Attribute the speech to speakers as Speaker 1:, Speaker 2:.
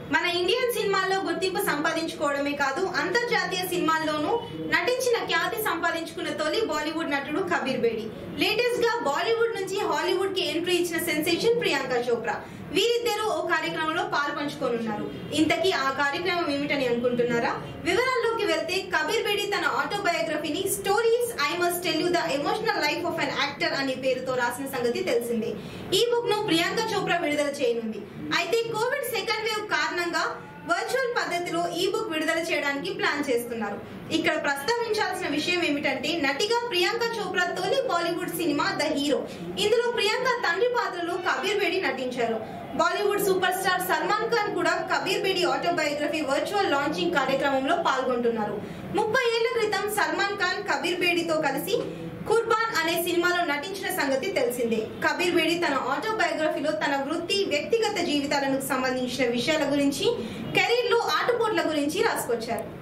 Speaker 1: మన ఇండియన్ సినిమాల్లో గుర్తింపు సంపాదించుకోవడమే కాదు అంతర్జాతీయ సినిమాల్లోనూ నటించిన ఖ్యాతి సంపాదించుకున్న తొలి బాలీవుడ్ నటుడు కబీర్ బేడి లేటెస్ట్ గా బాలీవుడ్ నుంచి హాలీవుడ్ కి ఎంట్రీ ఇచ్చిన సెన్సేషన్ ప్రియాంక చోప్రా వీరిద్దరూ ఓ కార్యక్రమంలో పాలు పంచుకోనున్నారు ఇంతకీ ఆ కార్యక్రమం ఏమిటని అనుకుంటున్నారా వివరాల్లోకి వెళ్తే కబీర్ బేడి తన ఆటోబయోగ్రఫీని stories I must tell you the emotional life of an actor అనే పేరుతో రాసిన సంగతి తెలిసిందే ఈ బుక్ ను ప్రియాంక చోప్రా విడుదల చేయనుంది అయితే కోవిడ్ సెకండ్ వేవ్ కారణంగా వర్చువల్ పద్ధతిలో ఈ బుక్ విడుదల చేయడానికి ప్లాన్ చేస్తున్నారు ఇక్కడ ప్రస్తావించాల్సిన విషయం ఏమిటంటే నటిగా ప్రియాంక చోప్రా తొలి బాలీవుడ్ సినిమా ద హీరో ఇందులో ప్రియాంక తండ్రి పాత్రలో కబీర్ బేడి నటించారు Bollywood super star Salman Khan కూడా Kabir Bedi autobiography virtual launching కార్యక్రమంలో పాల్గొంటున్నారు ముప్పై ఏళ్ల క్రితం సల్మాన్ ఖాన్ కబీర్ బేడితో కలిసి కుర్బాన్ అనే సినిమాలో నటించిన సంగతి తెలిసిందే కబీర్ బేడి తన ఆటోబయోగ్రఫీలో తన వృత్తి వ్యక్తిగత జీవితాలకు సంబంధించిన విషయాల గురించి కెరీర్ లో ఆటుపోట్ల గురించి రాసుకొచ్చారు